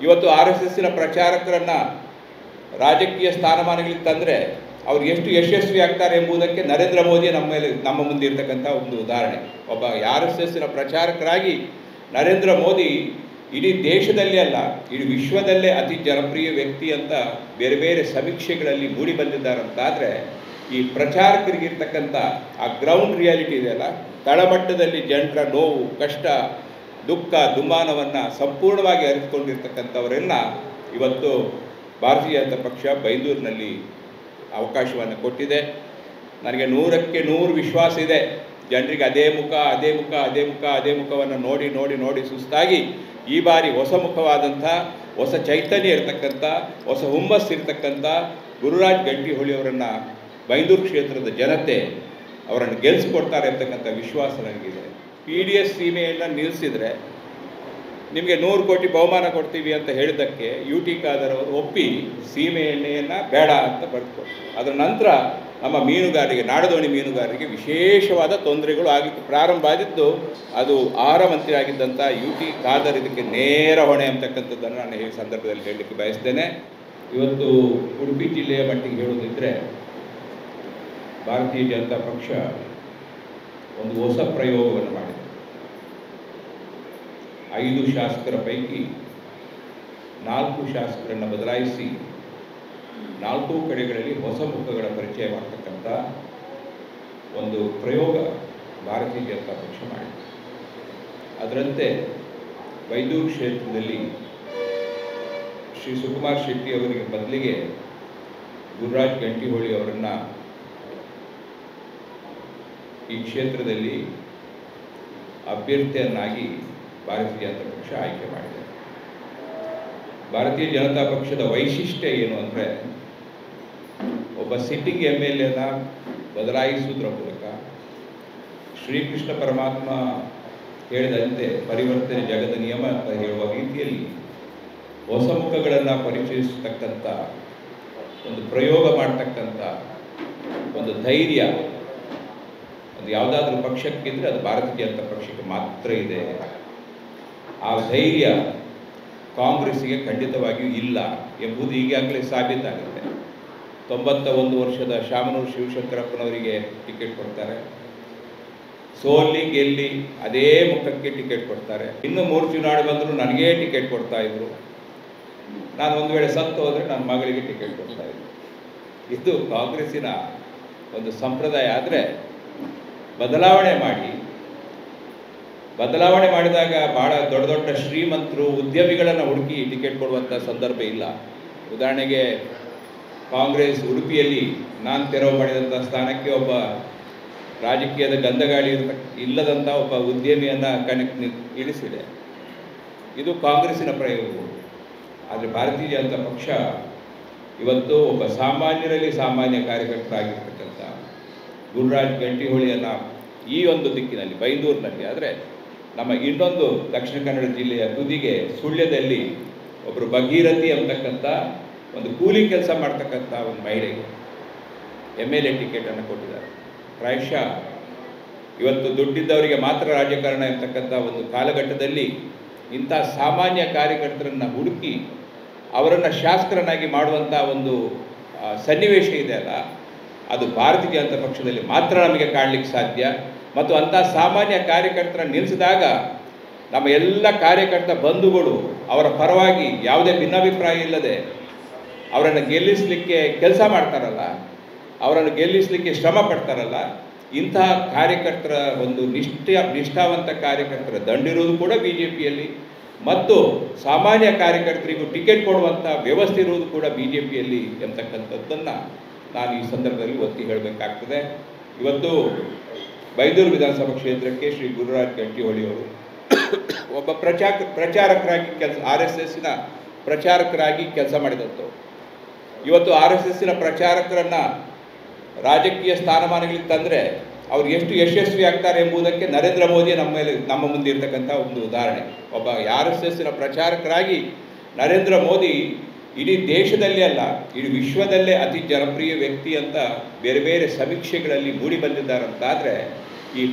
ಇವತ್ತು R S ಎಸ್ಸಿನ ಪ್ರಚಾರಕರನ್ನು ರಾಜಕೀಯ ಸ್ಥಾನಮಾನಗಳಿಗೆ ತಂದರೆ ಅವ್ರು ಎಷ್ಟು ಯಶಸ್ವಿ ಆಗ್ತಾರೆ ಎಂಬುದಕ್ಕೆ ನರೇಂದ್ರ ಮೋದಿ ನಮ್ಮ ಮೇಲೆ ನಮ್ಮ ಮುಂದೆ ಇರ್ತಕ್ಕಂಥ ಒಂದು ಉದಾಹರಣೆ ಒಬ್ಬ ಆರ್ ಎಸ್ ಎಸ್ಸಿನ ಪ್ರಚಾರಕರಾಗಿ ನರೇಂದ್ರ ಮೋದಿ ಇಡೀ ದೇಶದಲ್ಲಿ ಅಲ್ಲ ಇಡೀ ವಿಶ್ವದಲ್ಲೇ ಅತಿ ಜನಪ್ರಿಯ ವ್ಯಕ್ತಿ ಅಂತ ಬೇರೆ ಬೇರೆ ಸಮೀಕ್ಷೆಗಳಲ್ಲಿ ಮೂಡಿ ಬಂದಿದ್ದಾರಂತಾದರೆ ಈ ಪ್ರಚಾರಕರಿಗಿರ್ತಕ್ಕಂಥ ಆ ಗ್ರೌಂಡ್ ರಿಯಾಲಿಟಿ ಇದೆಯಲ್ಲ ತಳಮಟ್ಟದಲ್ಲಿ ಜನರ ನೋವು ಕಷ್ಟ ದುಃಖ ದುಮ್ಮಾನವನ್ನು ಸಂಪೂರ್ಣವಾಗಿ ಅರಿತುಕೊಂಡಿರ್ತಕ್ಕಂಥವರನ್ನು ಇವತ್ತು ಭಾರತೀಯ ಜನತಾ ಪಕ್ಷ ಬೈಂದೂರಿನಲ್ಲಿ ಅವಕಾಶವನ್ನು ಕೊಟ್ಟಿದೆ ನನಗೆ ನೂರಕ್ಕೆ ನೂರು ವಿಶ್ವಾಸ ಇದೆ ಜನರಿಗೆ ಅದೇ ಮುಖ ಅದೇ ಮುಖ ಅದೇ ಮುಖ ಅದೇ ಮುಖವನ್ನು ನೋಡಿ ನೋಡಿ ನೋಡಿ ಸುಸ್ತಾಗಿ ಈ ಬಾರಿ ಹೊಸ ಮುಖವಾದಂಥ ಹೊಸ ಚೈತನ್ಯ ಇರತಕ್ಕಂಥ ಹೊಸ ಹುಮ್ಮಸ್ಸು ಇರತಕ್ಕಂಥ ಗುರುರಾಜ್ ಗಂಟಿಹೊಳಿ ಅವರನ್ನು ಬೈಂದೂರು ಕ್ಷೇತ್ರದ ಜನತೆ ಅವರನ್ನು ಗೆಲ್ಲಿಸ್ಕೊಡ್ತಾರೆ ಅಂತಕ್ಕಂಥ ವಿಶ್ವಾಸ ನನಗಿದೆ ಪಿ ಡಿ ಎಸ್ ಸೀಮೆಯನ್ನು ನಿಲ್ಲಿಸಿದರೆ ನಿಮಗೆ ನೂರು ಕೋಟಿ ಬಹುಮಾನ ಕೊಡ್ತೀವಿ ಅಂತ ಹೇಳಿದ್ದಕ್ಕೆ ಯು ಟಿ ಖಾದರ್ ಅವರು ಒಪ್ಪಿ ಸೀಮೆ ಎಣ್ಣೆಯನ್ನು ಬೇಡ ಅಂತ ಬರೆದುಕೊಟ್ರು ಅದರ ನಂತರ ನಮ್ಮ ಮೀನುಗಾರರಿಗೆ ನಾಡದೋಣಿ ಮೀನುಗಾರರಿಗೆ ವಿಶೇಷವಾದ ತೊಂದರೆಗಳು ಆಗಿತ್ತು ಪ್ರಾರಂಭ ಆಗಿದ್ದು ಅದು ಆಹಾರ ಮಂತ್ರಿ ಆಗಿದ್ದಂಥ ಯು ಟಿ ಖಾದರ್ ಇದಕ್ಕೆ ನೇರ ಹೊಣೆ ಅಂತಕ್ಕಂಥದ್ದನ್ನು ನಾನು ಈ ಸಂದರ್ಭದಲ್ಲಿ ಹೇಳಲಿಕ್ಕೆ ಬಯಸ್ತೇನೆ ಇವತ್ತು ಉಡುಪಿ ಜಿಲ್ಲೆಯ ಮಟ್ಟಿಗೆ ಹೇಳೋದಿದ್ದರೆ ಭಾರತೀಯ ಜನತಾ ಪಕ್ಷ ಒಂದು ಹೊಸ ಪ್ರಯೋಗವನ್ನು ಮಾಡಿದೆ ಐದು ಶಾಸಕರ ಪೈಕಿ ನಾಲ್ಕು ಶಾಸಕರನ್ನು ಬದಲಾಯಿಸಿ ನಾಲ್ಕು ಕಡೆಗಳಲ್ಲಿ ಹೊಸ ಮುಖಗಳ ಪರಿಚಯ ಮಾಡ್ತಕ್ಕಂಥ ಒಂದು ಪ್ರಯೋಗ ಭಾರತೀಯ ಜನತಾ ಪಕ್ಷ ಮಾಡಿದೆ ಅದರಂತೆ ಬೈದೂರು ಕ್ಷೇತ್ರದಲ್ಲಿ ಶ್ರೀ ಸುಕುಮಾರ್ ಶೆಟ್ಟಿ ಅವರಿಗೆ ಬದಲಿಗೆ ಗುರುರಾಜ್ ಗಂಟಿಹೊಳಿ ಅವರನ್ನು ಈ ಕ್ಷೇತ್ರದಲ್ಲಿ ಅಭ್ಯರ್ಥಿಯನ್ನಾಗಿ ಭಾರತೀಯ ಜನತಾ ಪಕ್ಷ ಆಯ್ಕೆ ಮಾಡಿದೆ ಭಾರತೀಯ ಜನತಾ ಪಕ್ಷದ ವೈಶಿಷ್ಟ್ಯ ಏನು ಅಂದರೆ ಒಬ್ಬ ಸಿಟ್ಟಿಂಗ್ ಎಮ್ ಎಲ್ ಎನ ಬದಲಾಯಿಸುವುದರ ಮೂಲಕ ಶ್ರೀಕೃಷ್ಣ ಪರಮಾತ್ಮ ಹೇಳಿದಂತೆ ಪರಿವರ್ತನೆ ಜಗದ ನಿಯಮ ಅಂತ ಹೇಳುವ ರೀತಿಯಲ್ಲಿ ಹೊಸ ಮುಖಗಳನ್ನು ಪರಿಚಯಿಸತಕ್ಕಂಥ ಒಂದು ಪ್ರಯೋಗ ಮಾಡ್ತಕ್ಕಂಥ ಒಂದು ಧೈರ್ಯ ಅದು ಯಾವುದಾದ್ರೂ ಪಕ್ಷಕ್ಕಿದ್ರೆ ಅದು ಭಾರತೀಯ ಜನತಾ ಪಕ್ಷಕ್ಕೆ ಮಾತ್ರ ಇದೆ ಆ ಧೈರ್ಯ ಕಾಂಗ್ರೆಸ್ಸಿಗೆ ಖಂಡಿತವಾಗಿಯೂ ಇಲ್ಲ ಎಂಬುದು ಈಗಾಗಲೇ ಸಾಬೀತಾಗುತ್ತೆ ತೊಂಬತ್ತ ಒಂದು ವರ್ಷದ ಶಾಮನೂರು ಶಿವಶಂಕರಪ್ಪನವರಿಗೆ ಟಿಕೆಟ್ ಕೊಡ್ತಾರೆ ಸೋಲ್ಲಿ ಗೆಲ್ಲಿ ಅದೇ ಮುಖಕ್ಕೆ ಟಿಕೆಟ್ ಕೊಡ್ತಾರೆ ಇನ್ನು ಮೂರು ಚುನಾವಣೆ ಬಂದರೂ ನನಗೇ ಟಿಕೆಟ್ ಕೊಡ್ತಾ ಇದ್ರು ನಾನು ಒಂದು ವೇಳೆ ಸತ್ತು ಹೋದರೆ ನನ್ನ ಮಗಳಿಗೆ ಟಿಕೆಟ್ ಕೊಡ್ತಾ ಇದ್ರು ಇದು ಕಾಂಗ್ರೆಸ್ಸಿನ ಒಂದು ಸಂಪ್ರದಾಯ ಆದರೆ ಬದಲಾವಣೆ ಮಾಡಿ ಬದಲಾವಣೆ ಮಾಡಿದಾಗ ಭಾಳ ದೊಡ್ಡ ದೊಡ್ಡ ಶ್ರೀಮಂತರು ಉದ್ಯಮಿಗಳನ್ನು ಹುಡುಕಿ ಟಿಕೆಟ್ ಕೊಡುವಂಥ ಸಂದರ್ಭ ಇಲ್ಲ ಉದಾಹರಣೆಗೆ ಕಾಂಗ್ರೆಸ್ ಉಡುಪಿಯಲ್ಲಿ ನಾನು ತೆರವು ಮಾಡಿದಂಥ ಸ್ಥಾನಕ್ಕೆ ಒಬ್ಬ ರಾಜಕೀಯದ ಗಂಧಗಾಳಿ ಇರತ ಇಲ್ಲದಂಥ ಒಬ್ಬ ಉದ್ಯಮಿಯನ್ನು ಕನೆಕ್ಟ್ ಇಳಿಸಿದೆ ಇದು ಕಾಂಗ್ರೆಸ್ಸಿನ ಪ್ರಯೋಗಗಳು ಆದರೆ ಭಾರತೀಯ ಜನತಾ ಪಕ್ಷ ಇವತ್ತು ಒಬ್ಬ ಸಾಮಾನ್ಯರಲ್ಲಿ ಸಾಮಾನ್ಯ ಕಾರ್ಯಕರ್ತರಾಗಿರ್ತಕ್ಕಂಥ ಗುರುರಾಜ್ ಗಂಟಿಹೊಳಿಯನ್ನು ಈ ಒಂದು ದಿಕ್ಕಿನಲ್ಲಿ ಬೈಂದೂರಿನಲ್ಲಿ ಆದರೆ ನಮ್ಮ ಇನ್ನೊಂದು ದಕ್ಷಿಣ ಕನ್ನಡ ಜಿಲ್ಲೆಯ ತುದಿಗೆ ಸುಳ್ಯದಲ್ಲಿ ಒಬ್ಬರು ಭಗೀರಥಿ ಅಂತಕ್ಕಂಥ ಒಂದು ಕೂಲಿ ಕೆಲಸ ಮಾಡ್ತಕ್ಕಂಥ ಒಂದು ಮಹಿಳೆಗೆ ಎಮ್ ಎಲ್ ಎ ಟಿಕೆಟನ್ನು ಕೊಟ್ಟಿದ್ದಾರೆ ಪ್ರಾಯಶಃ ಇವತ್ತು ದುಡ್ಡಿದ್ದವರಿಗೆ ಮಾತ್ರ ರಾಜಕಾರಣ ಇರ್ತಕ್ಕಂಥ ಒಂದು ಕಾಲಘಟ್ಟದಲ್ಲಿ ಇಂಥ ಸಾಮಾನ್ಯ ಕಾರ್ಯಕರ್ತರನ್ನು ಹುಡುಕಿ ಅವರನ್ನು ಶಾಸಕರನ್ನಾಗಿ ಮಾಡುವಂಥ ಒಂದು ಆ, ಸನ್ನಿವೇಶ ಇದೆ ಅಲ್ಲ ಅದು ಭಾರತೀಯ ಜನತಾ ಪಕ್ಷದಲ್ಲಿ ಮಾತ್ರ ನಮಗೆ ಕಾಣಲಿಕ್ಕೆ ಸಾಧ್ಯ ಮತ್ತು ಅಂಥ ಸಾಮಾನ್ಯ ಕಾರ್ಯಕರ್ತರ ನಿಲ್ಲಿಸಿದಾಗ ನಮ್ಮ ಎಲ್ಲ ಕಾರ್ಯಕರ್ತ ಬಂಧುಗಳು ಅವರ ಪರವಾಗಿ ಯಾವುದೇ ಭಿನ್ನಾಭಿಪ್ರಾಯ ಇಲ್ಲದೆ ಅವರನ್ನು ಗೆಲ್ಲಿಸಲಿಕ್ಕೆ ಕೆಲಸ ಮಾಡ್ತಾರಲ್ಲ ಅವರನ್ನು ಗೆಲ್ಲಿಸಲಿಕ್ಕೆ ಶ್ರಮ ಪಡ್ತಾರಲ್ಲ ಇಂತಹ ಕಾರ್ಯಕರ್ತರ ಒಂದು ನಿಷ್ಠ ನಿಷ್ಠಾವಂತ ಕಾರ್ಯಕರ್ತರ ದಂಡಿರುವುದು ಕೂಡ ಬಿ ಜೆ ಪಿಯಲ್ಲಿ ಮತ್ತು ಸಾಮಾನ್ಯ ಕಾರ್ಯಕರ್ತರಿಗೂ ಟಿಕೆಟ್ ಕೊಡುವಂಥ ವ್ಯವಸ್ಥೆ ಇರುವುದು ಕೂಡ ಬಿ ಜೆ ಪಿಯಲ್ಲಿ ಎಂತಕ್ಕಂಥದ್ದನ್ನು ನಾನು ಈ ಸಂದರ್ಭದಲ್ಲಿ ಒತ್ತಿ ಹೇಳಬೇಕಾಗ್ತದೆ ಇವತ್ತು ಬೈದೂರು ವಿಧಾನಸಭಾ ಕ್ಷೇತ್ರಕ್ಕೆ ಶ್ರೀ ಗುರುರಾಜ್ ಗಂಟಿಹೊಳಿ ಅವರು ಒಬ್ಬ ಪ್ರಚಾರ ಪ್ರಚಾರಕರಾಗಿ ಕೆಲಸ ಆರ್ ಎಸ್ ಎಸ್ಸಿನ ಪ್ರಚಾರಕರಾಗಿ ಕೆಲಸ ಮಾಡಿದಂಥವ್ರು ಇವತ್ತು ಆರ್ ಎಸ್ ಎಸ್ಸಿನ ಪ್ರಚಾರಕರನ್ನು ರಾಜಕೀಯ ಸ್ಥಾನಮಾನಗಳಿಗೆ ತಂದರೆ ಅವ್ರು ಎಷ್ಟು ಯಶಸ್ವಿ ಆಗ್ತಾರೆ ಎಂಬುದಕ್ಕೆ ನರೇಂದ್ರ ಮೋದಿ ನಮ್ಮ ಮೇಲೆ ನಮ್ಮ ಮುಂದೆ ಇರ್ತಕ್ಕಂಥ ಒಂದು ಉದಾಹರಣೆ ಒಬ್ಬ ಆರ್ ಎಸ್ ಎಸ್ಸಿನ ಪ್ರಚಾರಕರಾಗಿ ನರೇಂದ್ರ ಮೋದಿ ಇಡೀ ದೇಶದಲ್ಲಿ ಅಲ್ಲ ಇಡೀ ವಿಶ್ವದಲ್ಲೇ ಅತಿ ಜನಪ್ರಿಯ ವ್ಯಕ್ತಿ ಅಂತ ಬೇರೆ ಬೇರೆ ಸಮೀಕ್ಷೆಗಳಲ್ಲಿ ಮೂಡಿ ಬಂದಿದ್ದಾರಂತಾದರೆ ಈ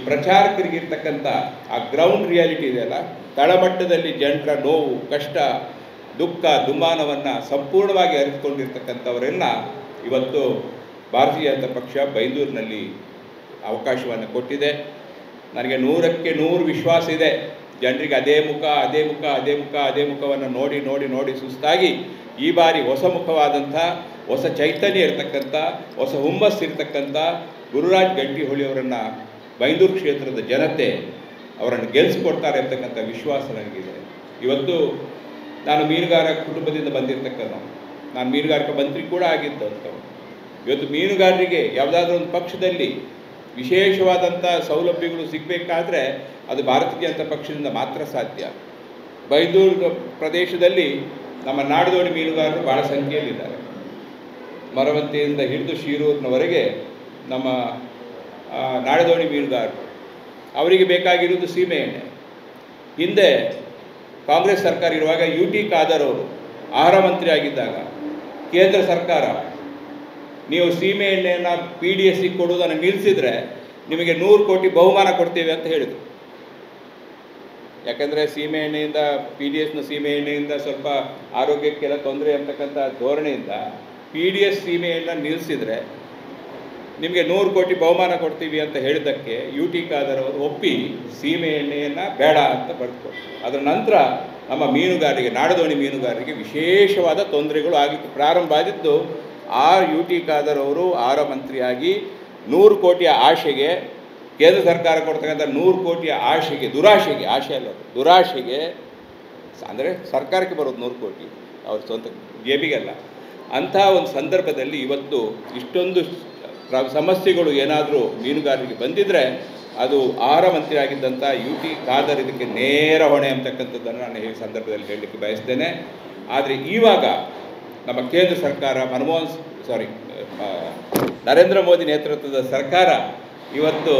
ಪ್ರಚಾರಕರಿಗಿರ್ತಕ್ಕಂಥ ಆ ಗ್ರೌಂಡ್ ರಿಯಾಲಿಟಿ ಇದೆಯಲ್ಲ ತಳಮಟ್ಟದಲ್ಲಿ ಜನರ ನೋವು ಕಷ್ಟ ದುಃಖ ದುಮ್ಮಾನವನ್ನು ಸಂಪೂರ್ಣವಾಗಿ ಅರಿತುಕೊಂಡಿರ್ತಕ್ಕಂಥವರನ್ನ ಇವತ್ತು ಭಾರತೀಯ ಜನತಾ ಪಕ್ಷ ಬೈಂದೂರಿನಲ್ಲಿ ಅವಕಾಶವನ್ನು ಕೊಟ್ಟಿದೆ ನನಗೆ ನೂರಕ್ಕೆ ನೂರು ವಿಶ್ವಾಸ ಇದೆ ಜನರಿಗೆ ಅದೇ ಮುಖ ಅದೇ ಮುಖ ಅದೇ ಮುಖ ಅದೇ ಮುಖವನ್ನು ನೋಡಿ ನೋಡಿ ನೋಡಿ ಸುಸ್ತಾಗಿ ಈ ಬಾರಿ ಹೊಸ ಮುಖವಾದಂಥ ಹೊಸ ಚೈತನ್ಯ ಇರತಕ್ಕಂಥ ಹೊಸ ಹುಮ್ಮಸ್ಸು ಇರತಕ್ಕಂಥ ಗುರುರಾಜ್ ಗಂಟಿಹೊಳಿಯವರನ್ನು ಬೈಂದೂರು ಕ್ಷೇತ್ರದ ಜನತೆ ಅವರನ್ನು ಗೆಲ್ಲಿಸ್ಕೊಡ್ತಾರೆ ಅಂತಕ್ಕಂಥ ವಿಶ್ವಾಸ ನನಗಿದೆ ಇವತ್ತು ನಾನು ಮೀನುಗಾರ ಕುಟುಂಬದಿಂದ ಬಂದಿರತಕ್ಕಂಥ ನಾನು ಮೀನುಗಾರಿಕಾ ಮಂತ್ರಿ ಕೂಡ ಆಗಿದ್ದಂಥವ್ರು ಇವತ್ತು ಮೀನುಗಾರರಿಗೆ ಯಾವುದಾದ್ರೂ ಒಂದು ಪಕ್ಷದಲ್ಲಿ ವಿಶೇಷವಾದಂಥ ಸೌಲಭ್ಯಗಳು ಸಿಗಬೇಕಾದ್ರೆ ಅದು ಭಾರತೀಯ ಜನತಾ ಪಕ್ಷದಿಂದ ಮಾತ್ರ ಸಾಧ್ಯ ಬೈದೂರು ಪ್ರದೇಶದಲ್ಲಿ ನಮ್ಮ ನಾಡದೋಡಿ ಮೀನುಗಾರರು ಭಾಳ ಸಂಖ್ಯೆಯಲ್ಲಿದ್ದಾರೆ ಮರವಂತೆಯಿಂದ ಹಿಡಿದು ಶಿರೂರಿನವರೆಗೆ ನಮ್ಮ ಆ, ನಾಡದೋಣಿ ಮೀನುಗಾರರು ಅವರಿಗೆ ಬೇಕಾಗಿರುವುದು ಸೀಮೆ ಎಣ್ಣೆ ಹಿಂದೆ ಕಾಂಗ್ರೆಸ್ ಸರ್ಕಾರ ಇರುವಾಗ ಯು ಟಿ ಖಾದರ್ ಅವರು ಆಹಾರ ಮಂತ್ರಿ ಆಗಿದ್ದಾಗ ಕೇಂದ್ರ ಸರ್ಕಾರ ನೀವು ಸೀಮೆ ಎಣ್ಣೆಯನ್ನು ಪಿ ಡಿ ಎಸ್ಸಿಗೆ ಕೊಡುವುದನ್ನು ನಿಲ್ಲಿಸಿದರೆ ನಿಮಗೆ ನೂರು ಕೋಟಿ ಬಹುಮಾನ ಕೊಡ್ತೀವಿ ಅಂತ ಹೇಳಿದರು ಯಾಕಂದರೆ ಸೀಮೆ ಎಣ್ಣೆಯಿಂದ ಪಿ ಡಿ ಎಸ್ನ ಸೀಮೆ ಎಣ್ಣೆಯಿಂದ ಸ್ವಲ್ಪ ಆರೋಗ್ಯಕ್ಕೆಲ್ಲ ತೊಂದರೆ ಅಂತಕ್ಕಂಥ ಧೋರಣೆಯಿಂದ ಪಿ ಡಿ ಎಸ್ ಸೀಮೆ ಎಣ್ಣೆ ನಿಲ್ಲಿಸಿದರೆ ನಿಮಗೆ ನೂರು ಕೋಟಿ ಬಹುಮಾನ ಕೊಡ್ತೀವಿ ಅಂತ ಹೇಳಿದ್ದಕ್ಕೆ ಯು ಟಿ ಖಾದರ್ ಅವರು ಒಪ್ಪಿ ಸೀಮೆ ಎಣ್ಣೆಯನ್ನು ಬೇಡ ಅಂತ ಬರೆದುಕೊಟ್ರು ಅದರ ನಂತರ ನಮ್ಮ ಮೀನುಗಾರರಿಗೆ ನಾಡದೋಣಿ ಮೀನುಗಾರರಿಗೆ ವಿಶೇಷವಾದ ತೊಂದರೆಗಳು ಆಗಿತ್ತು ಪ್ರಾರಂಭ ಆಗಿದ್ದು ಆ ಯು ಟಿ ಖಾದರ್ ಅವರು ಆಹಾರ ಮಂತ್ರಿಯಾಗಿ ನೂರು ಕೋಟಿಯ ಆಶೆಗೆ ಕೇಂದ್ರ ಸರ್ಕಾರ ಕೊಡ್ತಕ್ಕಂಥ ನೂರು ಕೋಟಿಯ ಆಶೆಗೆ ದುರಾಶೆಗೆ ಆಶೆ ಅಲ್ಲ ಅದು, ದುರಾಶೆಗೆ ಅಂದರೆ ಸರ್ಕಾರಕ್ಕೆ ಬರೋದು ನೂರು ಕೋಟಿ ಅವ್ರ ಸ್ವಂತ ಜೇಬಿಗೆಲ್ಲ ಅಂಥ ಒಂದು ಸಂದರ್ಭದಲ್ಲಿ ಇವತ್ತು ಇಷ್ಟೊಂದು ಪ್ರ- ಸಮಸ್ಯೆಗಳು ಏನಾದರೂ ಮೀನುಗಾರರಿಗೆ ಬಂದಿದ್ದರೆ ಅದು ಆಹಾರ ಮಂತ್ರಿ ಆಗಿದ್ದಂಥ ಯು ಟಿ ಖಾದರ್ ಇದಕ್ಕೆ ನೇರ ಹೊಣೆ ಅಂತಕ್ಕಂಥದ್ದನ್ನು ನಾನು ಈ ಸಂದರ್ಭದಲ್ಲಿ ಹೇಳಲಿಕ್ಕೆ ಬಯಸ್ತೇನೆ ಆದರೆ ಇವಾಗ ನಮ್ಮ ಕೇಂದ್ರ ಸರ್ಕಾರ ಮನಮೋಹನ್ ಸಾರಿ ನರೇಂದ್ರ ಮೋದಿ ನೇತೃತ್ವದ ಸರ್ಕಾರ ಇವತ್ತು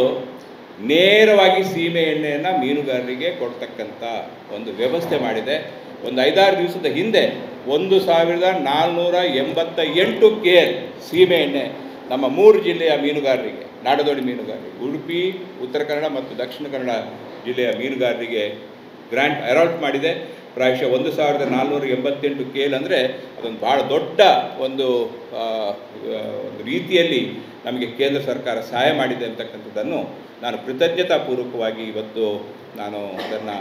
ನೇರವಾಗಿ ಸೀಮೆ ಎಣ್ಣೆಯನ್ನು ಮೀನುಗಾರರಿಗೆ ಕೊಡ್ತಕ್ಕಂಥ ಒಂದು ವ್ಯವಸ್ಥೆ ಮಾಡಿದೆ ಒಂದು ಐದಾರು ದಿವಸದ ಹಿಂದೆ ಒಂದು ಸಾವಿರದ ನಾಲ್ನೂರ ಎಂಬತ್ತ ಎಂಟು ಕೇರ್ ಸೀಮೆ ಎಣ್ಣೆ ನಮ್ಮ ಮೂರು ಜಿಲ್ಲೆಯ ಮೀನುಗಾರರಿಗೆ ನಾಡದೋಡಿ ಮೀನುಗಾರರಿಗೆ ಉಡುಪಿ ಉತ್ತರ ಕನ್ನಡ ಮತ್ತು ದಕ್ಷಿಣ ಕನ್ನಡ ಜಿಲ್ಲೆಯ ಮೀನುಗಾರರಿಗೆ ಗ್ರ್ಯಾಂಟ್ ಅಲಾಟ್ ಮಾಡಿದೆ ಪ್ರಾಯಶಃ ಒಂದು ಸಾವಿರದ ನಾಲ್ನೂರ ಎಂಬತ್ತೆಂಟು ಕೇಲ್ ಅಂದರೆ ಅದೊಂದು ಭಾಳ ದೊಡ್ಡ ಒಂದು ಆ, ಆ, ಒಂದು ರೀತಿಯಲ್ಲಿ ನಮಗೆ ಕೇಂದ್ರ ಸರ್ಕಾರ ಸಹಾಯ ಮಾಡಿದೆ ಅಂತಕ್ಕಂಥದ್ದನ್ನು ನಾನು ಕೃತಜ್ಞತಾಪೂರ್ವಕವಾಗಿ ಇವತ್ತು ನಾನು ಅದನ್ನು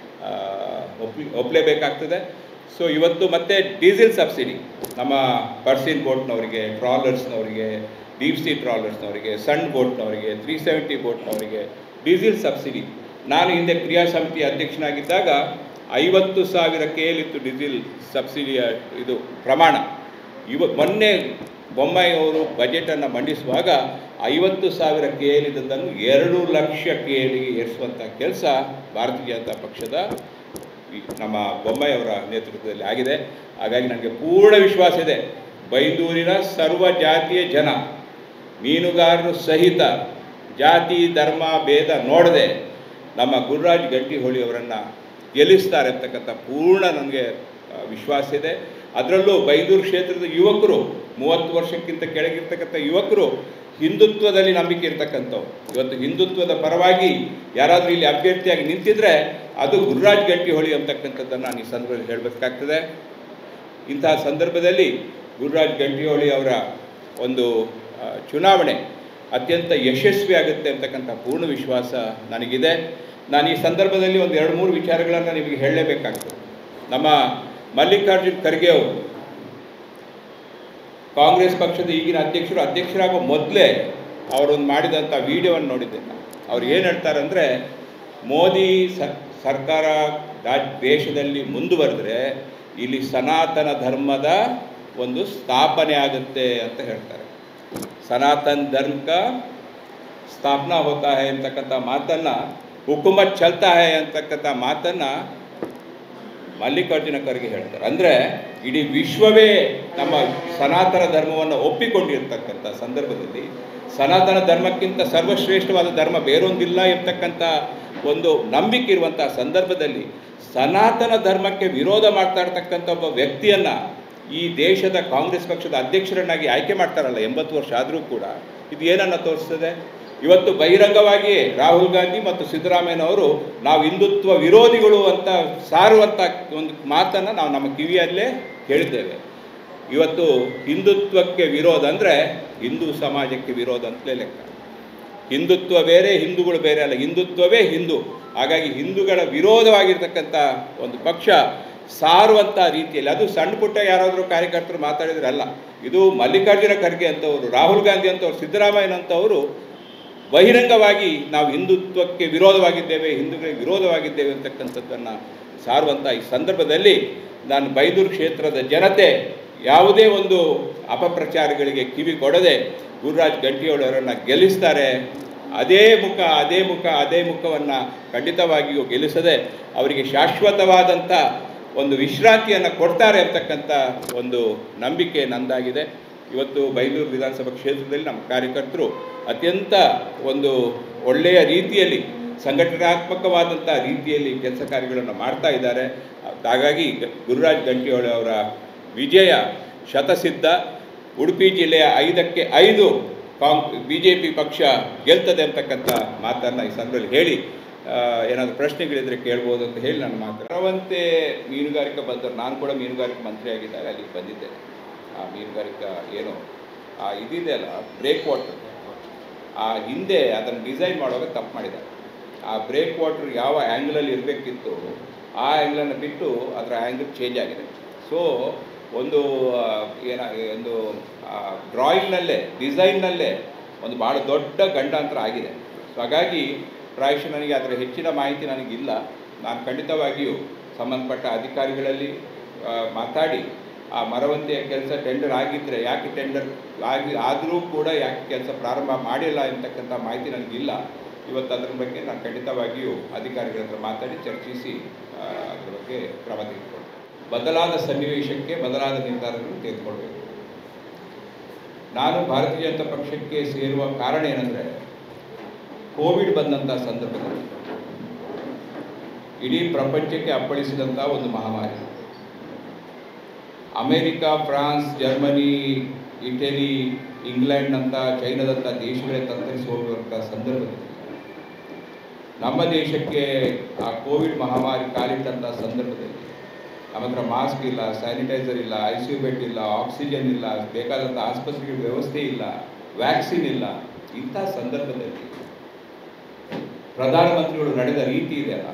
ಒಪ್ಪಿ ಒಪ್ಪಲೇಬೇಕಾಗ್ತದೆ ಸೊ ಇವತ್ತು ಮತ್ತೆ ಡೀಸೆಲ್ ಸಬ್ಸಿಡಿ ನಮ್ಮ ಪರ್ಸಿನ್ ಬೋಟ್ನವರಿಗೆ ಟ್ರಾಲರ್ಸ್ನವರಿಗೆ ಡೀಪ್ ಸಿ ಟ್ರಾಲರ್ಸ್ನವರಿಗೆ ಸಣ್ಣ ಬೋಟ್ನವರಿಗೆ ತ್ರೀ ಸೆವೆಂಟಿ ಬೋಟ್ನವರಿಗೆ ಡೀಸೆಲ್ ಸಬ್ಸಿಡಿ ನಾನು ಹಿಂದೆ ಕ್ರಿಯಾ ಸಮಿತಿ ಅಧ್ಯಕ್ಷನಾಗಿದ್ದಾಗ ಐವತ್ತು ಸಾವಿರ ಕೇಲಿತ್ತು ಡೀಸೆಲ್ ಸಬ್ಸಿಡಿಯ ಇದು ಪ್ರಮಾಣ ಇವ ಮೊನ್ನೆ ಬೊಮ್ಮಾಯಿ ಅವರು ಬಜೆಟನ್ನು ಮಂಡಿಸುವಾಗ ಐವತ್ತು ಸಾವಿರ ಕೆ ಎಲ್ ಇದ್ದದ್ದನ್ನು ಎರಡು ಲಕ್ಷ ಕೆ ಎಲ್ಗೆ ಏರಿಸುವಂಥ ಕೆಲಸ ಭಾರತೀಯ ಜನತಾ ಪಕ್ಷದ ಈ ನಮ್ಮ ಬೊಮ್ಮಾಯಿ ಅವರ ನೇತೃತ್ವದಲ್ಲಿ ಆಗಿದೆ ಹಾಗಾಗಿ ನನಗೆ ಪೂರ್ಣ ವಿಶ್ವಾಸ ಇದೆ ಬೈಂದೂರಿನ ಸರ್ವ ಜಾತಿಯ ಜನ ಮೀನುಗಾರರು ಸಹಿತ ಜಾತಿ ಧರ್ಮ ಭೇದ ನೋಡದೆ ನಮ್ಮ ಗುರುರಾಜ್ ಗಂಟಿಹೊಳಿ ಅವರನ್ನು ಗೆಲ್ಲಿಸ್ತಾರೆ ಅಂತಕ್ಕಂಥ ಪೂರ್ಣ ನನಗೆ ಆ, ವಿಶ್ವಾಸ ಇದೆ ಅದರಲ್ಲೂ ಬೈಂದೂರು ಕ್ಷೇತ್ರದ ಯುವಕರು ಮೂವತ್ತು ವರ್ಷಕ್ಕಿಂತ ಕೆಳಗಿರ್ತಕ್ಕಂಥ ಯುವಕರು ಹಿಂದುತ್ವದಲ್ಲಿ ನಂಬಿಕೆ ಇರ್ತಕ್ಕಂಥವ್ರು ಇವತ್ತು ಹಿಂದುತ್ವದ ಪರವಾಗಿ ಯಾರಾದರೂ ಇಲ್ಲಿ ಅಭ್ಯರ್ಥಿಯಾಗಿ ನಿಂತಿದ್ರೆ ಅದು ಗುರುರಾಜ್ ಗಂಟಿಹೊಳಿ ಅಂತಕ್ಕಂಥದ್ದನ್ನು ನಾನು ಈ ಸಂದರ್ಭದಲ್ಲಿ ಹೇಳಬೇಕಾಗ್ತದೆ ಇಂತಹ ಸಂದರ್ಭದಲ್ಲಿ ಗುರುರಾಜ್ ಗಂಟಿಹೊಳಿ ಅವರ ಒಂದು ಆ, ಚುನಾವಣೆ ಅತ್ಯಂತ ಯಶಸ್ವಿ ಆಗುತ್ತೆ ಅಂತಕ್ಕಂಥ ಪೂರ್ಣ ವಿಶ್ವಾಸ ನನಗಿದೆ ನಾನು ಈ ಸಂದರ್ಭದಲ್ಲಿ ಒಂದು ಎರಡು ಮೂರು ವಿಚಾರಗಳನ್ನು ನಿಮಗೆ ಹೇಳಲೇಬೇಕಾಗ್ತದೆ ನಮ್ಮ ಮಲ್ಲಿಕಾರ್ಜುನ್ ಖರ್ಗೆ ಅವರು ಕಾಂಗ್ರೆಸ್ ಪಕ್ಷದ ಈಗಿನ ಅಧ್ಯಕ್ಷರು ಅಧ್ಯಕ್ಷರಾಗೋ ಮೊದಲೇ ಅವರೊಂದು ಮಾಡಿದಂಥ ವಿಡಿಯೋವನ್ನು ನೋಡಿದ್ದೆ ನಾನು. ಅವ್ರು ಏನು ಹೇಳ್ತಾರೆ ಅಂದರೆ ಮೋದಿ ಸ- ಸರ್ಕಾರ ರಾಜ್ ದೇಶದಲ್ಲಿ ಮುಂದುವರೆದ್ರೆ ಇಲ್ಲಿ ಸನಾತನ ಧರ್ಮದ ಒಂದು ಸ್ಥಾಪನೆ ಆಗುತ್ತೆ ಅಂತ ಹೇಳ್ತಾರೆ ಸನಾತನ್ ಧರ್ಮ ಕಾ ಸ್ಥಾಪನಾ ಹೋತಾ ಹೈ ಅಂತಕ್ಕಂಥ ಮಾತನ್ನು ಹುಕುಮತ್ ಚಲ್ತಾ ಹೈ ಅಂತಕ್ಕಂಥ ಮಾತನ್ನು ಮಲ್ಲಿಕಾರ್ಜುನ ಖರ್ಗೆ ಹೇಳ್ತಾರೆ ಅಂದರೆ ಇಡೀ ವಿಶ್ವವೇ ನಮ್ಮ ಸನಾತನ ಧರ್ಮವನ್ನು ಒಪ್ಪಿಕೊಂಡಿರ್ತಕ್ಕಂಥ ಸಂದರ್ಭದಲ್ಲಿ ಸನಾತನ ಧರ್ಮಕ್ಕಿಂತ ಸರ್ವಶ್ರೇಷ್ಠವಾದ ಧರ್ಮ ಬೇರೊಂದಿಲ್ಲ ಎಂಬತಕ್ಕಂಥ ಒಂದು ನಂಬಿಕೆ ಇರುವಂಥ ಸಂದರ್ಭದಲ್ಲಿ ಸನಾತನ ಧರ್ಮಕ್ಕೆ ವಿರೋಧ ಮಾಡ್ತಾ ಇರ್ತಕ್ಕಂಥ ಒಬ್ಬ ವ್ಯಕ್ತಿಯನ್ನು ಈ ದೇಶದ ಕಾಂಗ್ರೆಸ್ ಪಕ್ಷದ ಅಧ್ಯಕ್ಷರನ್ನಾಗಿ ಆಯ್ಕೆ ಮಾಡ್ತಾರಲ್ಲ ಎಂಬತ್ತು ವರ್ಷ ಆದರೂ ಕೂಡ ಇದು ಏನನ್ನು ತೋರಿಸ್ತದೆ ಇವತ್ತು ಬಹಿರಂಗವಾಗಿ ರಾಹುಲ್ ಗಾಂಧಿ ಮತ್ತು ಸಿದ್ದರಾಮಯ್ಯನವರು ನಾವು ಹಿಂದುತ್ವ ವಿರೋಧಿಗಳು ಅಂತ ಸಾರುವಂಥ ಒಂದು ಮಾತನ್ನು ನಾವು ನಮ್ಮ ಕಿವಿಯಲ್ಲೇ ಕೇಳಿದ್ದೇವೆ ಇವತ್ತು ಹಿಂದುತ್ವಕ್ಕೆ ವಿರೋಧ ಅಂದರೆ ಹಿಂದೂ ಸಮಾಜಕ್ಕೆ ವಿರೋಧ ಅಂತಲೇ ಲೆಕ್ಕ ಹಿಂದುತ್ವ ಬೇರೆ ಹಿಂದೂಗಳು ಬೇರೆ ಅಲ್ಲ ಹಿಂದುತ್ವವೇ ಹಿಂದೂ ಹಾಗಾಗಿ ಹಿಂದೂಗಳ ವಿರೋಧವಾಗಿರ್ತಕ್ಕಂಥ ಒಂದು ಪಕ್ಷ ಸಾರುವಂಥ ರೀತಿಯಲ್ಲಿ ಅದು ಸಣ್ಣ ಪುಟ್ಟ ಯಾರಾದರೂ ಕಾರ್ಯಕರ್ತರು ಮಾತಾಡಿದ್ರೆ ಅಲ್ಲ ಇದು ಮಲ್ಲಿಕಾರ್ಜುನ ಖರ್ಗೆ ಅಂತವರು ರಾಹುಲ್ ಗಾಂಧಿ ಅಂತವ್ರು ಸಿದ್ದರಾಮಯ್ಯನಂತವರು ಬಹಿರಂಗವಾಗಿ ನಾವು ಹಿಂದುತ್ವಕ್ಕೆ ವಿರೋಧವಾಗಿದ್ದೇವೆ ಹಿಂದೂಗಳಿಗೆ ವಿರೋಧವಾಗಿದ್ದೇವೆ ಅಂತಕ್ಕಂಥದ್ದನ್ನು ಸಾರುವಂಥ ಈ ಸಂದರ್ಭದಲ್ಲಿ ನಾನು ಬೈದೂರು ಕ್ಷೇತ್ರದ ಜನತೆ ಯಾವುದೇ ಒಂದು ಅಪಪ್ರಚಾರಗಳಿಗೆ ಕಿವಿ ಕೊಡದೆ ಗುರುರಾಜ್ ಗಂಟಿಯವರನ್ನು ಗೆಲ್ಲಿಸ್ತಾರೆ ಅದೇ ಮುಖ ಅದೇ ಮುಖ ಅದೇ ಮುಖವನ್ನು ಖಂಡಿತವಾಗಿಯೂ ಗೆಲ್ಲಿಸದೆ ಅವರಿಗೆ ಶಾಶ್ವತವಾದಂಥ ಒಂದು ವಿಶ್ರಾಂತಿಯನ್ನು ಕೊಡ್ತಾರೆ ಅಂತಕ್ಕಂಥ ಒಂದು ನಂಬಿಕೆ ನಂದಾಗಿದೆ ಇವತ್ತು ಬೈಲೂರು ವಿಧಾನಸಭಾ ಕ್ಷೇತ್ರದಲ್ಲಿ ನಮ್ಮ ಕಾರ್ಯಕರ್ತರು ಅತ್ಯಂತ ಒಂದು ಒಳ್ಳೆಯ ರೀತಿಯಲ್ಲಿ ಸಂಘಟನಾತ್ಮಕವಾದಂಥ ರೀತಿಯಲ್ಲಿ ಕೆಲಸ ಕಾರ್ಯಗಳನ್ನು ಮಾಡ್ತಾ ಇದ್ದಾರೆ ಹಾಗಾಗಿ ಗುರುರಾಜ್ ಗಂಟಿಹೊಳೆ ಅವರ ವಿಜಯ ಶತಸಿದ್ಧ ಉಡುಪಿ ಜಿಲ್ಲೆಯ ಐದಕ್ಕೆ ಐದು ಕಾಂಗ್ ಬಿ ಜೆ ಪಿ ಪಕ್ಷ ಗೆಲ್ತದೆ ಅಂತಕ್ಕಂಥ ಮಾತನ್ನು ಈ ಸಂದರ್ಭದಲ್ಲಿ ಹೇಳಿ ಆ, ಏನಾದರೂ ಪ್ರಶ್ನೆಗಳಿದ್ರೆ ಕೇಳ್ಬೋದು ಅಂತ ಹೇಳಿ ನಾನು ಮಾತು ಕರವಂತೆ ಮೀನುಗಾರಿಕಾ ಬಂದರು ನಾನು ಕೂಡ ಮೀನುಗಾರಿಕೆ ಮಂತ್ರಿ ಆಗಿದ್ದಾಗ ಅಲ್ಲಿಗೆ ಬಂದಿದ್ದೆ ಆ ಮೀನುಗಾರಿಕಾ ಏನು ಆ ಇದಿದೆ ಅಲ್ಲ ಬ್ರೇಕ್ ವಾಟರ್ ಆ ಹಿಂದೆ ಅದನ್ನು ಡಿಸೈನ್ ಮಾಡುವಾಗ ತಪ್ಪು ಮಾಡಿದ್ದಾರೆ ಆ ಬ್ರೇಕ್ ವಾಟರ್ ಯಾವ ಆ್ಯಂಗಲಲ್ಲಿ ಇರಬೇಕಿತ್ತು ಆ ಆ್ಯಂಗಲನ್ನು ಬಿಟ್ಟು ಅದರ ಆ್ಯಂಗಲ್ ಚೇಂಜ್ ಆಗಿದೆ ಸೊ ಒಂದು ಆ, ಏನ ಒಂದು ಡ್ರಾಯಿಂಗ್ನಲ್ಲೇ ಡಿಸೈನ್ನಲ್ಲೇ ಒಂದು ಭಾಳ ದೊಡ್ಡ ಗಂಡಾಂತರ ಆಗಿದೆ ಸೊ ಹಾಗಾಗಿ ಪ್ರಾಯಶಃ ನನಗೆ ಅದರ ಹೆಚ್ಚಿನ ಮಾಹಿತಿ ನನಗಿಲ್ಲ ನಾನು ಖಂಡಿತವಾಗಿಯೂ ಸಂಬಂಧಪಟ್ಟ ಅಧಿಕಾರಿಗಳಲ್ಲಿ ಆ, ಮಾತಾಡಿ ಆ ಮರವಂತೆಯ ಕೆಲಸ ಟೆಂಡರ್ ಆಗಿದ್ದರೆ ಯಾಕೆ ಟೆಂಡರ್ ಆಗಿ ಆದರೂ ಕೂಡ ಯಾಕೆ ಕೆಲಸ ಪ್ರಾರಂಭ ಮಾಡಿಲ್ಲ ಅಂತಕ್ಕಂಥ ಮಾಹಿತಿ ನನಗಿಲ್ಲ ಇವತ್ತು ಅದರ ಬಗ್ಗೆ ನಾನು ಖಂಡಿತವಾಗಿಯೂ ಅಧಿಕಾರಿಗಳ ಹತ್ರ ಮಾತಾಡಿ ಚರ್ಚಿಸಿ ಆ, ಅದ್ರ ಬಗ್ಗೆ ಕ್ರಮ ತೆಗೆದುಕೊಳ್ತೇನೆ ಬದಲಾದ ಸನ್ನಿವೇಶಕ್ಕೆ ಬದಲಾದ ನಿರ್ಧಾರಗಳನ್ನು ತೆಗೆದುಕೊಳ್ಬೇಕು ನಾನು ಭಾರತೀಯ ಜನತಾ ಪಕ್ಷಕ್ಕೆ ಸೇರುವ ಕಾರಣ ಏನಂದರೆ ಕೋವಿಡ್ ಬಂದಂಥ ಸಂದರ್ಭದಲ್ಲಿ ಇಡೀ ಪ್ರಪಂಚಕ್ಕೆ ಅಪ್ಪಳಿಸಿದಂಥ ಒಂದು ಮಹಾಮಾರಿ ಅಮೇರಿಕಾ ಫ್ರಾನ್ಸ್ ಜರ್ಮನಿ ಇಟಲಿ ಇಂಗ್ಲೆಂಡ್ನಂಥ ಚೈನಾದಂಥ ದೇಶಗಳೇ ತತ್ತರಿಸಿ ಹೋಗುವಂಥ ಸಂದರ್ಭದಲ್ಲಿ ನಮ್ಮ ದೇಶಕ್ಕೆ ಆ ಕೋವಿಡ್ ಮಹಾಮಾರಿ ಕಾಲಿಟ್ಟಂಥ ಸಂದರ್ಭದಲ್ಲಿ ನಮ್ಮ ಹತ್ರ ಮಾಸ್ಕ್ ಇಲ್ಲ ಸ್ಯಾನಿಟೈಸರ್ ಇಲ್ಲ ಐ ಸಿ ಯು ಬೆಡ್ ಇಲ್ಲ ಆಕ್ಸಿಜನ್ ಇಲ್ಲ ಬೇಕಾದಂಥ ಆಸ್ಪತ್ರೆಗೆ ವ್ಯವಸ್ಥೆ ಇಲ್ಲ ವ್ಯಾಕ್ಸಿನ್ ಇಲ್ಲ ಇಂಥ ಸಂದರ್ಭದಲ್ಲಿ ಪ್ರಧಾನಮಂತ್ರಿಗಳು ನಡೆದ ರೀತಿ ಇದೆಯಲ್ಲ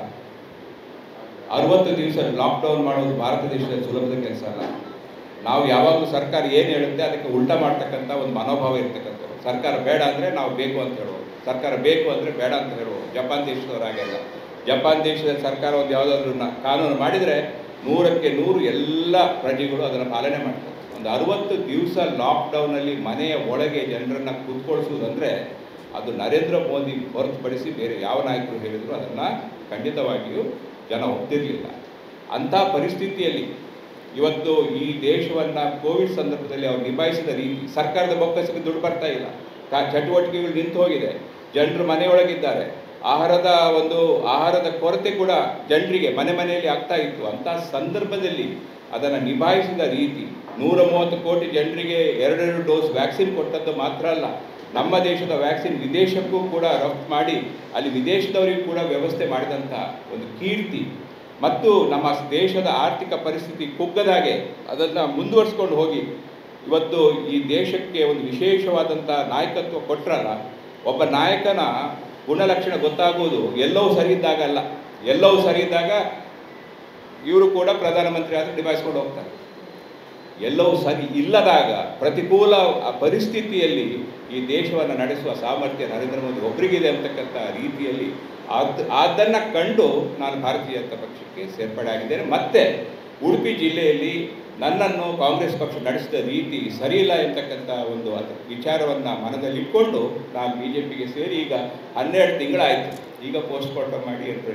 ಅರವತ್ತು ದಿವಸ ಲಾಕ್ಡೌನ್ ಮಾಡೋದು ಭಾರತ ದೇಶದ ಸುಲಭದ ಕೆಲಸ ಅಲ್ಲ ನಾವು ಯಾವಾಗಲೂ ಸರ್ಕಾರ ಏನು ಹೇಳುತ್ತೆ ಅದಕ್ಕೆ ಉಲ್ಟಾ ಮಾಡ್ತಕ್ಕಂಥ ಒಂದು ಮನೋಭಾವ ಇರ್ತಕ್ಕಂಥದ್ದು ಸರ್ಕಾರ ಬೇಡ ಅಂದರೆ ನಾವು ಬೇಕು ಅಂತ ಹೇಳುವುದು ಸರ್ಕಾರ ಬೇಕು ಅಂದರೆ ಬೇಡ ಅಂತ ಹೇಳುವುದು ಜಪಾನ್ ದೇಶದವ್ರು ಹಾಗೆಲ್ಲ ಜಪಾನ್ ದೇಶದ ಸರ್ಕಾರ ಒಂದು ಯಾವುದಾದ್ರೂ ನ- ಕಾನೂನು ಮಾಡಿದರೆ ನೂರಕ್ಕೆ ನೂರು ಎಲ್ಲ ಪ್ರಜೆಗಳು ಅದನ್ನು ಪಾಲನೆ ಮಾಡ್ತಾರೆ ಒಂದು ಅರುವತ್ತು ದಿವಸ ಲಾಕ್ಡೌನಲ್ಲಿ ಮನೆಯ ಒಳಗೆ ಜನರನ್ನು ಕೂತ್ಕೊಳಿಸುವುದಂದರೆ ಅದು ನರೇಂದ್ರ ಮೋದಿ ಹೊರತುಪಡಿಸಿ ಬೇರೆ ಯಾವ ನಾಯಕರು ಹೇಳಿದ್ರು ಅದನ್ನು ಖಂಡಿತವಾಗಿಯೂ ಜನ ಒಪ್ತಿರಲಿಲ್ಲ ಅಂಥ ಪರಿಸ್ಥಿತಿಯಲ್ಲಿ ಇವತ್ತು ಈ ದೇಶವನ್ನು ಕೋವಿಡ್ ಸಂದರ್ಭದಲ್ಲಿ ಅವ್ರು ನಿಭಾಯಿಸಿದ ರೀತಿ ಸರ್ಕಾರದ ಬೊಕ್ಕಸಕ್ಕೆ ದುಡ್ಡು ಬರ್ತಾ ಇಲ್ಲ ಕಾ ಚಟುವಟಿಕೆಗಳು ನಿಂತು ಹೋಗಿದೆ ಜನರು ಮನೆಯೊಳಗಿದ್ದಾರೆ ಆಹಾರದ ಒಂದು ಆಹಾರದ ಕೊರತೆ ಕೂಡ ಜನರಿಗೆ ಮನೆ ಮನೆಯಲ್ಲಿ ಆಗ್ತಾ ಇತ್ತು ಅಂಥ ಸಂದರ್ಭದಲ್ಲಿ ಅದನ್ನು ನಿಭಾಯಿಸಿದ ರೀತಿ ನೂರ ಮೂವತ್ತು ಕೋಟಿ ಜನರಿಗೆ ಎರಡೆರಡು ಡೋಸ್ ವ್ಯಾಕ್ಸಿನ್ ಕೊಟ್ಟದ್ದು ಮಾತ್ರ ಅಲ್ಲ ನಮ್ಮ ದೇಶದ ವ್ಯಾಕ್ಸಿನ್ ವಿದೇಶಕ್ಕೂ ಕೂಡ ರಫ್ತು ಮಾಡಿ ಅಲ್ಲಿ ವಿದೇಶದವರಿಗೂ ಕೂಡ ವ್ಯವಸ್ಥೆ ಮಾಡಿದಂಥ ಒಂದು ಕೀರ್ತಿ ಮತ್ತು ನಮ್ಮ ದೇಶದ ಆರ್ಥಿಕ ಪರಿಸ್ಥಿತಿ ಕುಗ್ಗದ ಹಾಗೆ ಅದನ್ನು ಮುಂದುವರಿಸ್ಕೊಂಡು ಹೋಗಿ ಇವತ್ತು ಈ ದೇಶಕ್ಕೆ ಒಂದು ವಿಶೇಷವಾದಂಥ ನಾಯಕತ್ವ ಕೊಟ್ಟರಲ್ಲ ಒಬ್ಬ ನಾಯಕನ ಗುಣಲಕ್ಷಣ ಗೊತ್ತಾಗುವುದು ಎಲ್ಲವೂ ಸರಿ ಇದ್ದಾಗ ಅಲ್ಲ ಎಲ್ಲವೂ ಸರಿ ಇದ್ದಾಗ ಇವರು ಕೂಡ ಪ್ರಧಾನಮಂತ್ರಿ ಆದರೂ ನಿಭಾಯಿಸ್ಕೊಂಡು ಹೋಗ್ತಾರೆ ಎಲ್ಲವೂ ಸರಿ ಇಲ್ಲದಾಗ ಪ್ರತಿಕೂಲ ಆ ಪರಿಸ್ಥಿತಿಯಲ್ಲಿ ಈ ದೇಶವನ್ನು ನಡೆಸುವ ಸಾಮರ್ಥ್ಯ ನರೇಂದ್ರ ಮೋದಿ ಒಬ್ಬರಿಗಿದೆ ಅಂತಕ್ಕಂಥ ರೀತಿಯಲ್ಲಿ ಅದ್ ಅದನ್ನು ಕಂಡು ನಾನು ಭಾರತೀಯ ಜನತಾ ಪಕ್ಷಕ್ಕೆ ಸೇರ್ಪಡೆ ಆಗಿದ್ದೇನೆ ಮತ್ತೆ ಉಡುಪಿ ಜಿಲ್ಲೆಯಲ್ಲಿ ನನ್ನನ್ನು ಕಾಂಗ್ರೆಸ್ ಪಕ್ಷ ನಡೆಸಿದ ರೀತಿ ಸರಿಯಿಲ್ಲ ಎಂತಕ್ಕಂಥ ಒಂದು ಅದ್ರ ವಿಚಾರವನ್ನು ಮನದಲ್ಲಿ ಇಟ್ಕೊಂಡು ನಾನು ಬಿ ಜೆ ಪಿಗೆ ಸೇರಿ ಈಗ ಹನ್ನೆರಡು ತಿಂಗಳಾಯಿತು ಈಗ ಪೋಸ್ಟ್ ಮಾರ್ಟಮ್ ಮಾಡಿ ಅಂತ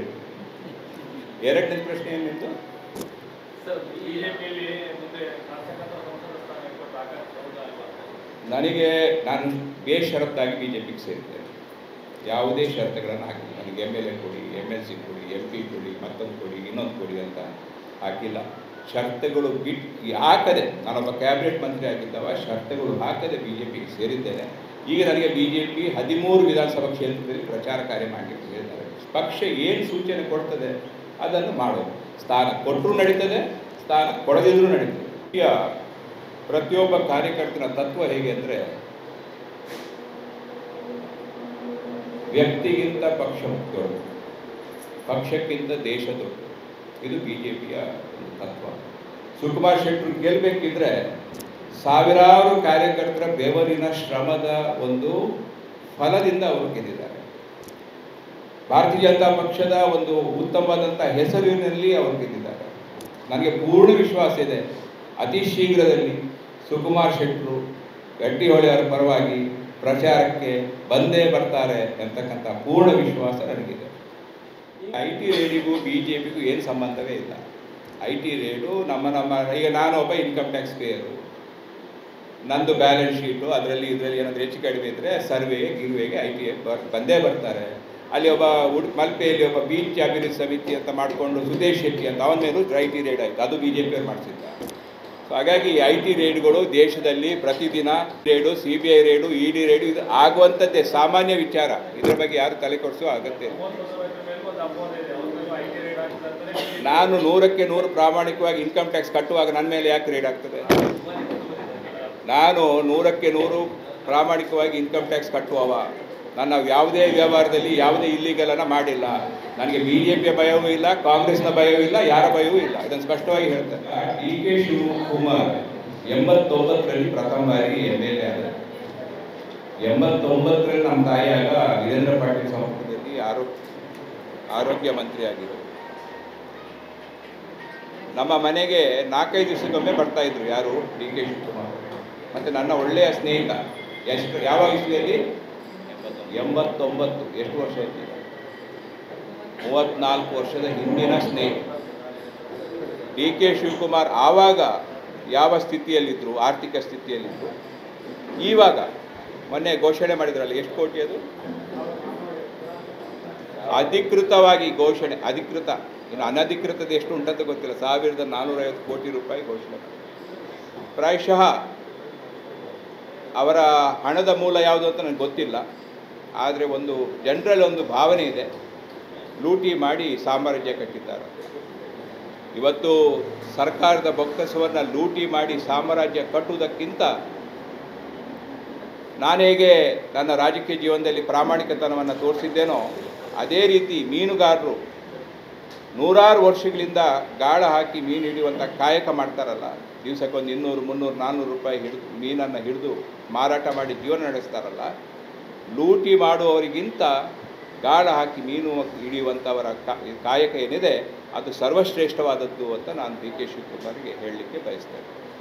ಎರಡನೇ ಪ್ರಶ್ನೆ ಏನಿತ್ತು ಸರ್ ಬಿಜೆಪಿಯಲ್ಲಿ ಮುಂದೆ ಶಾಸಕತ್ವ ಸಂಸದ ಸ್ಥಾನ ಕೊಟ್ಟು ಆಕಾಶ ಹೌದಾ ಅಲ್ವಾ? ನನಗೆ ನಾನು ಬೇಷರತ್ತಾಗಿ ಬಿ ಜೆ ಪಿಗೆ ಸೇರಿದ್ದೇನೆ ಯಾವುದೇ ಷರತ್ತುಗಳನ್ನು ಹಾಕಿಲ್ಲ ನನಗೆ ಎಮ್ ಎಲ್ ಎ ಕೊಡಿ ಎಮ್ ಎಲ್ ಸಿ ಕೊಡಿ ಎಂ ಪಿ ಕೊಡಿ ಮತ್ತೊಂದು ಕೊಡಿ ಇನ್ನೊಂದು ಕೊಡಿ ಅಂತ ಹಾಕಿಲ್ಲ ಷರತ್ತುಗಳು ಬಿಟ್ಟು ಹಾಕದೆ ನಾನೊಬ್ಬ ಕ್ಯಾಬಿನೆಟ್ ಮಂತ್ರಿ ಆಗಿದ್ದವ ಷರತ್ತುಗಳು ಹಾಕದೆ ಬಿ ಜೆ ಪಿಗೆ ಸೇರಿದ್ದೇನೆ ಈಗ ನನಗೆ ಬಿ ಜೆ ಪಿ ಹದಿಮೂರು ವಿಧಾನಸಭಾ ಕ್ಷೇತ್ರದಲ್ಲಿ ಪ್ರಚಾರ ಕಾರ್ಯ ಮಾಡಲಿಕ್ಕೆ ಹೇಳಿದ್ದಾರೆ ಪಕ್ಷ ಏನು ಸೂಚನೆ ಕೊಡ್ತದೆ ಅದನ್ನು ಮಾಡೋದು ಸ್ಥಾನ ಕೊಟ್ಟರೂ ನಡೀತದೆ ಸ್ಥಾನ ಕೊಡದಿದ್ರೂ ನಡೀತದೆ ಈಗ ಪ್ರತಿಯೊಬ್ಬ ಕಾರ್ಯಕರ್ತನ ತತ್ವ ಹೇಗೆ ಅಂದರೆ ವ್ಯಕ್ತಿಗಿಂತ ಪಕ್ಷ ದೊಡ್ಡದು ಪಕ್ಷಕ್ಕಿಂತ ದೇಶ ದೊಡ್ಡದು ಇದು ಬಿ ಜೆ ಪಿಯ ಒಂದು ತತ್ವ ಸುಕುಮಾರ್ ಶೆಟ್ಟರು ಗೆಲ್ಲಬೇಕಿದ್ರೆ ಸಾವಿರಾರು ಕಾರ್ಯಕರ್ತರ ಬೆವರಿನ ಶ್ರಮದ ಒಂದು ಫಲದಿಂದ ಅವರು ಗೆದ್ದಿದ್ದಾರೆ ಭಾರತೀಯ ಜನತಾ ಪಕ್ಷದ ಒಂದು ಉತ್ತಮವಾದಂಥ ಹೆಸರಿನಲ್ಲಿ ಅವರು ಗೆದ್ದಿದ್ದಾರೆ ನನಗೆ ಪೂರ್ಣ ವಿಶ್ವಾಸ ಇದೆ ಅತಿ ಶೀಘ್ರದಲ್ಲಿ ಸುಕುಮಾರ್ ಶೆಟ್ಟರು ಗಟ್ಟಿಹೊಳೆಯವರ ಪರವಾಗಿ ಪ್ರಚಾರಕ್ಕೆ ಬಂದೇ ಬರ್ತಾರೆ ಅಂತಕ್ಕಂಥ ಪೂರ್ಣ ವಿಶ್ವಾಸ ನನಗಿದೆ ಐ ಟಿ ರೇಡಿಗೂ ಬಿ ಜೆ ಪಿಗೂ ಏನು ಸಂಬಂಧವೇ ಇಲ್ಲ ಐ ಟಿ ರೇಡು ನಮ್ಮ ನಮ್ಮ ಈಗ ನಾನು ಒಬ್ಬ ಇನ್ಕಮ್ ಟ್ಯಾಕ್ಸ್ ಪೇಯರು ನಂದು ಬ್ಯಾಲೆನ್ಸ್ ಶೀಟು ಅದರಲ್ಲಿ ಇದರಲ್ಲಿ ಏನಾದರೂ ಹೆಚ್ಚು ಕಡಿಮೆ ಇದ್ದರೆ ಸರ್ವೆಗೆ ಗಿರ್ವೆಗೆ ಐ ಟಿ ಬರ್ ಬಂದೇ ಬರ್ತಾರೆ ಅಲ್ಲಿ ಒಬ್ಬ ಉಡ್ ಮಲ್ಪೆಯಲ್ಲಿ ಒಬ್ಬ ಬೀಚ್ ಅಭಿವೃದ್ಧಿ ಸಮಿತಿ ಅಂತ ಮಾಡಿಕೊಂಡು ಸುದೇಶ್ ಶೆಟ್ಟಿ ಅಂತ ಅವನ ಮೇಲೂ ಐ ಟಿ ರೇಡ್ ಆಯಿತು ಅದು ಬಿ ಜೆ ಪಿಯವ್ರು ಮಾಡಿಸಿದ್ದ ಸೊ ಹಾಗಾಗಿ ಐ ಟಿ ರೇಡ್ಗಳು ದೇಶದಲ್ಲಿ ಪ್ರತಿದಿನ raid C B I raid E D raid ಇದು ಆಗುವಂಥದ್ದೇ ಸಾಮಾನ್ಯ ವಿಚಾರ ಇದ್ರ ಬಗ್ಗೆ ಯಾರು ತಲೆ ಕೊಡಿಸೋ ಅಗತ್ಯ ಇಲ್ಲ ಮೂವತ್ತು ವರ್ಷ ಮೇಲೂ ಒಂದು ಅಪವಾದ ಇದೆ ಅವ್ರ ಮೇಲೂ ಐ ಟಿ ರೇಡ್ ಆಗ್ತದೆ ಅಂತಾರೆ ನಾನು ನೂರಕ್ಕೆ ನೂರು ಪ್ರಾಮಾಣಿಕವಾಗಿ ಇನ್ಕಮ್ ಟ್ಯಾಕ್ಸ್ ಕಟ್ಟುವಾಗ ನನ್ನ ಮೇಲೆ ಯಾಕೆ ರೇಡ್ ಆಗ್ತದೆ ನಾನು ನೂರಕ್ಕೆ ನೂರು ಪ್ರಾಮಾಣಿಕವಾಗಿ ಇನ್ಕಮ್ ಟ್ಯಾಕ್ಸ್ ಕಟ್ಟುವವ ನನ್ನ ಯಾವುದೇ ವ್ಯವಹಾರದಲ್ಲಿ ಯಾವುದೇ ಇಲ್ಲಿಗಲನ್ನು ಮಾಡಿಲ್ಲ ನನಗೆ ಬಿ ಜೆ ಪಿಯ ಭಯವೂ ಇಲ್ಲ ಕಾಂಗ್ರೆಸ್ನ ಭಯವೂ ಇಲ್ಲ ಯಾರ ಭಯವೂ ಇಲ್ಲ ಇದನ್ನು ಸ್ಪಷ್ಟವಾಗಿ ಹೇಳ್ತಾರೆ ಡಿ ಕೆ ಶಿವಕುಮಾರ್ ಎಂಬತ್ತೊಂಬತ್ತರಲ್ಲಿ ಪ್ರಥಮ ಬಾರಿ ಎಮ್ ಎಲ್ ಎ ಆದ ಎಂಬತ್ತೊಂಬತ್ತರಲ್ಲಿ ನಮ್ಮ ತಾಯಿಯಾಗ ವೀರೇಂದ್ರ ಪಾಟೀಲ್ ಸಂಪುಟದಲ್ಲಿ ಆರೋಗ್ಯ ಆರೋಗ್ಯ ಮಂತ್ರಿ ಆಗಿದ್ದರು ನಮ್ಮ ಮನೆಗೆ ನಾಲ್ಕೈದು ದಿವಸಕ್ಕೊಮ್ಮೆ ಬರ್ತಾ ಇದ್ರು ಯಾರು ಡಿ ಕೆ ಶಿವಕುಮಾರ್ ಮತ್ತು ನನ್ನ ಒಳ್ಳೆಯ ಸ್ನೇಹಿತ ಎಷ್ಟು ಯಾವ ಇಸ್ವಿಯಲ್ಲಿ ಎಂಬತ್ತೊಂಬತ್ತು ಎಷ್ಟು ವರ್ಷ ಆಯ್ತು ಈಗ? ಮೂವತ್ನಾಲ್ಕು ವರ್ಷದ ಹಿಂದಿನ ಸ್ನೇಹಿತ ಡಿ ಕೆ ಶಿವಕುಮಾರ್ ಆವಾಗ ಯಾವ ಸ್ಥಿತಿಯಲ್ಲಿದ್ದರು ಆರ್ಥಿಕ ಸ್ಥಿತಿಯಲ್ಲಿದ್ದರು ಈವಾಗ ಮೊನ್ನೆ ಘೋಷಣೆ ಮಾಡಿದ್ರಲ್ಲ ಎಷ್ಟು ಕೋಟಿ ಅದು ಅಧಿಕೃತವಾಗಿ ಘೋಷಣೆ ಅಧಿಕೃತ ಇನ್ನು ಅನಧಿಕೃತದ ಎಷ್ಟು ಉಂಟಂತ ಗೊತ್ತಿಲ್ಲ ಸಾವಿರದ ನಾನ್ನೂರೈವತ್ತು ಕೋಟಿ ರೂಪಾಯಿ ಘೋಷಣೆ ಮಾಡಿದ್ರು. ಪ್ರಾಯಶಃ ಅವರ ಹಣದ ಮೂಲ ಯಾವುದು ಅಂತ ನನಗೆ ಗೊತ್ತಿಲ್ಲ ಆದರೆ ಒಂದು ಜನರಲ್ಲಿ ಒಂದು ಭಾವನೆ ಇದೆ ಲೂಟಿ ಮಾಡಿ ಸಾಮ್ರಾಜ್ಯ ಕಟ್ಟಿದ್ದಾರೆ ಇವತ್ತು ಸರ್ಕಾರದ ಬೊಕ್ಕಸವನ್ನು ಲೂಟಿ ಮಾಡಿ ಸಾಮ್ರಾಜ್ಯ ಕಟ್ಟುವುದಕ್ಕಿಂತ ನಾನು ಹೇಗೆ ನನ್ನ ರಾಜಕೀಯ ಜೀವನದಲ್ಲಿ ಪ್ರಾಮಾಣಿಕತನವನ್ನು ತೋರಿಸಿದ್ದೇನೋ ಅದೇ ರೀತಿ ಮೀನುಗಾರರು ನೂರಾರು ವರ್ಷಗಳಿಂದ ಗಾಳ ಹಾಕಿ ಮೀನು ಹಿಡಿಯುವಂಥ ಕಾಯಕ ಮಾಡ್ತಾರಲ್ಲ ದಿವಸಕ್ಕೊಂದು ಇನ್ನೂರು ಮುನ್ನೂರು ನಾನ್ನೂರು ರೂಪಾಯಿ ಹಿಡಿದು ಮೀನನ್ನು ಹಿಡಿದು ಮಾರಾಟ ಮಾಡಿ ಜೀವನ ನಡೆಸ್ತಾರಲ್ಲ ಲೂಟಿ ಮಾಡುವವರಿಗಿಂತ ಗಾಳ ಹಾಕಿ ಮೀನು ಹಿಡಿಯುವಂಥವರ ಕಾ- ಕಾಯಕ ಏನಿದೆ ಅದು ಸರ್ವಶ್ರೇಷ್ಠವಾದದ್ದು ಅಂತ ನಾನು ಡಿ ಕೆ ಶಿವಕುಮಾರ್ಗೆ ಹೇಳಲಿಕ್ಕೆ ಬಯಸ್ತೇನೆ